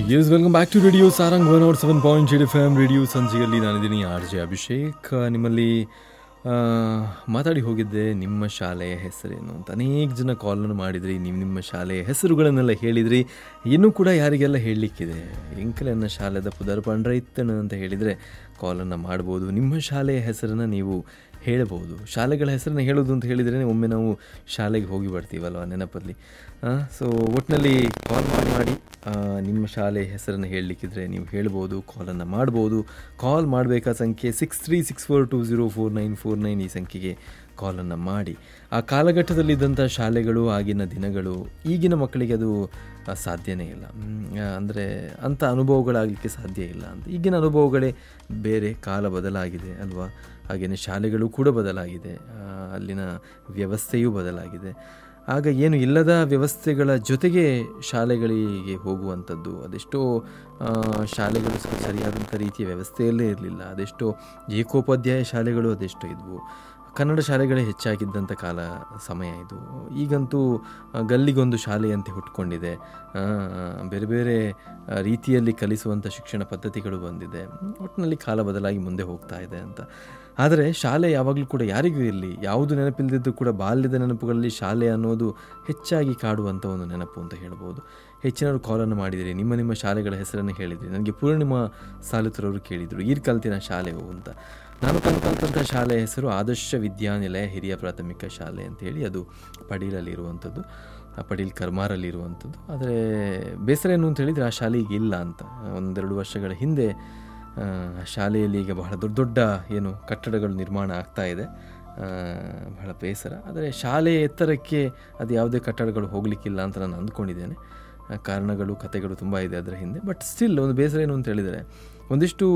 S welcome back to radio Sarang one nought seven point eight F M radio ಸಂಜೆಯಲ್ಲಿ ನಾನಿದ್ದೀನಿ R J Abhishek ನಿಮ್ಮಲ್ಲಿ ಆ, ಮಾತಾಡಿ ಹೋಗಿದ್ದೆ ನಿಮ್ಮ ಶಾಲೆಯ ಹೆಸರೇನು ಅಂತ ಅನೇಕ ಜನ ಕಾಲನ್ನು ಮಾಡಿದ್ರಿ ನೀವು ನಿಮ್ಮ ಶಾಲೆಯ ಹೆಸರುಗಳನ್ನೆಲ್ಲ ಹೇಳಿದ್ರಿ ಇನ್ನೂ ಕೂಡ ಯಾರಿಗೆಲ್ಲ ಹೇಳಲಿಕ್ಕಿದೆ ಎಂಕಲನ್ನ ಶಾಲೆದ ಪುದರ್ ಪಂಡ್ರೈತನ ಅಂತ ಹೇಳಿದರೆ ಕಾಲನ್ನು ಮಾಡ್ಬೋದು ನಿಮ್ಮ ಶಾಲೆಯ ಹೆಸರನ್ನು ನೀವು ಹೇಳಬಹುದು ಶಾಲೆಗಳ ಹೆಸರನ್ನ ಹೇಳೋದು ಅಂತ ಹೇಳಿದರೆ ಒಮ್ಮೆ ನಾವು ಶಾಲೆಗೆ ಹೋಗಿ ಬರ್ತೀವಲ್ವ ನೆನಪಲ್ಲಿ ಸೊ ಒಟ್ಟಿನಲ್ಲಿ ಕಾಲ್ ಮಾಡಿ ಮಾಡಿ ಆ, ನಿಮ್ಮ ಶಾಲೆ ಹೆಸರನ್ನು ಹೇಳಲಿಕ್ಕಿದ್ರೆ ನೀವು ಹೇಳ್ಬೋದು ಕಾಲನ್ನು ಮಾಡ್ಬೋದು ಕಾಲ್ ಮಾಡಬೇಕಾದ ಸಂಖ್ಯೆ six three six four two zero four nine four nine ಈ ಸಂಖ್ಯೆಗೆ ಕಾಲನ್ನು ಮಾಡಿ ಆ ಕಾಲಘಟ್ಟದಲ್ಲಿದ್ದಂಥ ಶಾಲೆಗಳು ಆಗಿನ ದಿನಗಳು ಈಗಿನ ಮಕ್ಕಳಿಗೆ ಅದು ಆ, ಸಾಧ್ಯನೇ ಇಲ್ಲ ಅಂದರೆ ಅಂಥ ಅನುಭವಗಳಾಗಲಿಕ್ಕೆ ಸಾಧ್ಯ ಇಲ್ಲ ಅಂತ ಈಗಿನ ಅನುಭವಗಳೇ ಬೇರೆ ಕಾಲ ಬದಲಾಗಿದೆ ಅಲ್ವಾ ಹಾಗೆಯೇ ಶಾಲೆಗಳು ಕೂಡ ಬದಲಾಗಿದೆ ಆ, ಅಲ್ಲಿನ ವ್ಯವಸ್ಥೆಯೂ ಬದಲಾಗಿದೆ ಆಗ ಏನು ಇಲ್ಲದ ವ್ಯವಸ್ಥೆಗಳ ಜೊತೆಗೆ ಶಾಲೆಗಳಿಗೆ ಹೋಗುವಂಥದ್ದು ಅದೆಷ್ಟೋ ಆ, ಶಾಲೆಗಳು ಸ- ಸರಿಯಾದಂಥ ರೀತಿಯ ವ್ಯವಸ್ಥೆಯಲ್ಲೇ ಇರಲಿಲ್ಲ ಅದೆಷ್ಟೋ ಏಕೋಪಾಧ್ಯಾಯ ಶಾಲೆಗಳು ಅದೆಷ್ಟೋ ಇದ್ವು ಕನ್ನಡ ಶಾಲೆಗಳೇ ಹೆಚ್ಚಾಗಿದ್ದಂಥ ಕಾಲ ಸಮಯ ಇದು ಈಗಂತೂ ಆ, ಗಲ್ಲಿಗೊಂದು ಶಾಲೆಯಂತೆ ಹುಟ್ಕೊಂಡಿದೆ ಆ, ಬೇರೆ ಬೇರೆ ಆ, ರೀತಿಯಲ್ಲಿ ಕಲಿಸುವಂಥ ಶಿಕ್ಷಣ ಪದ್ಧತಿಗಳು ಬಂದಿದೆ ಒಟ್ಟಿನಲ್ಲಿ ಕಾಲ ಬದಲಾಗಿ ಮುಂದೆ ಹೋಗ್ತಾ ಇದೆ ಅಂತ ಆದರೆ ಶಾಲೆ ಯಾವಾಗಲೂ ಕೂಡ ಯಾರಿಗೂ ಇರಲಿ ಯಾವುದು ನೆನಪಿಲ್ಲದಿದ್ದು ಕೂಡ ಬಾಲ್ಯದ ನೆನಪುಗಳಲ್ಲಿ ಶಾಲೆ ಅನ್ನೋದು ಹೆಚ್ಚಾಗಿ ಕಾಡುವಂಥ ಒಂದು ನೆನಪು ಅಂತ ಹೇಳ್ಬೋದು ಹೆಚ್ಚಿನವರು ಕಾಲನ್ನು ಮಾಡಿದಿರಿ ನಿಮ್ಮ ನಿಮ್ಮ ಶಾಲೆಗಳ ಹೆಸರನ್ನು ಹೇಳಿದಿರಿ ನನಗೆ ಪೂರ್ಣಿಮಾ ಸಾಲುತ್ರವರು ಕೇಳಿದರು ಈರ್ ಕಲ್ತಿನ ಶಾಲೆವು ಅಂತ ನಾನು ಕಲ್ ಕಲ್ತಂಥ ಶಾಲೆಯ ಹೆಸರು ಆದರ್ಶ ವಿದ್ಯಾನಿಲಯ ಹಿರಿಯ ಪ್ರಾಥಮಿಕ ಶಾಲೆ ಅಂತೇಳಿ ಅದು ಪಡೀಲಲ್ಲಿ ಇರುವಂಥದ್ದು ಆ ಪಡೀಲ್ ಕರ್ಮಾರಲ್ಲಿ ಇರುವಂಥದ್ದು ಆದರೆ ಬೇಸರ ಏನು ಅಂತ ಹೇಳಿದರೆ ಆ ಶಾಲೆ ಈಗ ಇಲ್ಲ ಅಂತ ಒಂದೆರಡು ವರ್ಷಗಳ ಹಿಂದೆ ಆ, ಶಾಲೆಯಲ್ಲಿ ಈಗ ಬಹಳ ದೊಡ್ಡ ದೊಡ್ಡ ಏನು ಕಟ್ಟಡಗಳು ನಿರ್ಮಾಣ ಆಗ್ತಾ ಇದೆ ಆ, ಬಹಳ ಬೇಸರ ಆದರೆ ಶಾಲೆಯ ಎತ್ತರಕ್ಕೆ ಅದು ಯಾವುದೇ ಕಟ್ಟಡಗಳು ಹೋಗಲಿಕ್ಕಿಲ್ಲ ಅಂತ ನಾನು ಅಂದ್ಕೊಂಡಿದ್ದೇನೆ ಆ, ಕಾರಣಗಳು ಕಥೆಗಳು ತುಂಬ ಇದೆ ಅದರ ಹಿಂದೆ ಬಟ್ ಸ್ಟಿಲ್ ಒಂದು ಬೇಸರ ಏನು ಅಂತ ಹೇಳಿದರೆ ಒಂದಿಷ್ಟು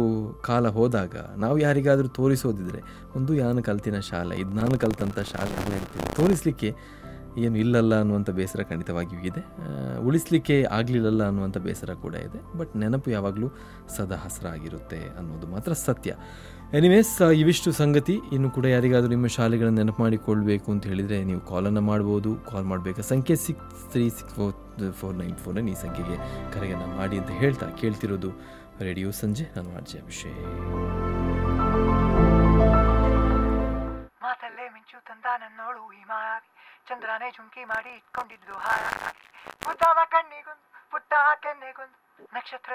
ಕಾಲ ಹೋದಾಗ ನಾವು ಯಾರಿಗಾದರೂ ತೋರಿಸೋದಿದ್ರೆ ಒಂದು ಯಾನು ಕಲ್ತಿನ ಶಾಲೆ ಇದು ನಾನು ಕಲ್ತಂಥ ಶಾಲೆ ಅಂತ ಹೇಳ್ತೀನಿ ತೋರಿಸಲಿಕ್ಕೆ ಏನು ಇಲ್ಲಲ್ಲ ಅನ್ನುವಂಥ ಬೇಸರ ಖಂಡಿತವಾಗಿಯೂ ಇದೆ ಆ, ಉಳಿಸ್ಲಿಕ್ಕೆ ಆಗಲಿಲ್ಲಲ್ಲ ಅನ್ನುವಂಥ ಬೇಸರ ಕೂಡ ಇದೆ ಬಟ್ ನೆನಪು ಯಾವಾಗಲೂ ಸದಾ ಹಸರಾಗಿರುತ್ತೆ ಅನ್ನೋದು ಮಾತ್ರ ಸತ್ಯ ಎನಿವೇಸ್ ಇವಿಷ್ಟು ಸಂಗತಿ ಇನ್ನು ಕೂಡ ಯಾರಿಗಾದರೂ ನಿಮ್ಮ ಶಾಲೆಗಳನ್ನು ನೆನಪು ಮಾಡಿಕೊಳ್ಬೇಕು ಅಂತ ಹೇಳಿದರೆ ನೀವು ಕಾಲನ್ನು ಮಾಡ್ಬೋದು ಕಾಲ್ ಮಾಡಬೇಕು ಸಂಖ್ಯೆ six three six four four nine four nine ಈ ಸಂಖ್ಯೆಗೆ ಕರೆಯನ್ನು ಮಾಡಿ ಅಂತ ಹೇಳ್ತಾ ಕೇಳ್ತಿರೋದು ರೇಡಿಯೋ ಸಂಜೆ ನಾನು ಆರ್ಜೆ ಅಭಿಷೇಕ್ ಮಾತಲ್ಲೇ ಮಿಂಚು ತಂದ ನನ್ನೋಳು ಈ ಮಾಯಾವಿ ಚಂದ್ರನೇ ಜುಂಕಿ ಮಾಡಿ ಇಟ್ಕೊಂಡಿದ್ದು ಹಾಯಾಗಿ ಮುದ್ದಾದ ಕಣ್ಣಿಗೊಂದು ಪುಟ್ಟ ಕೆನ್ನೆಗೊಂದು ನಕ್ಷತ್ರ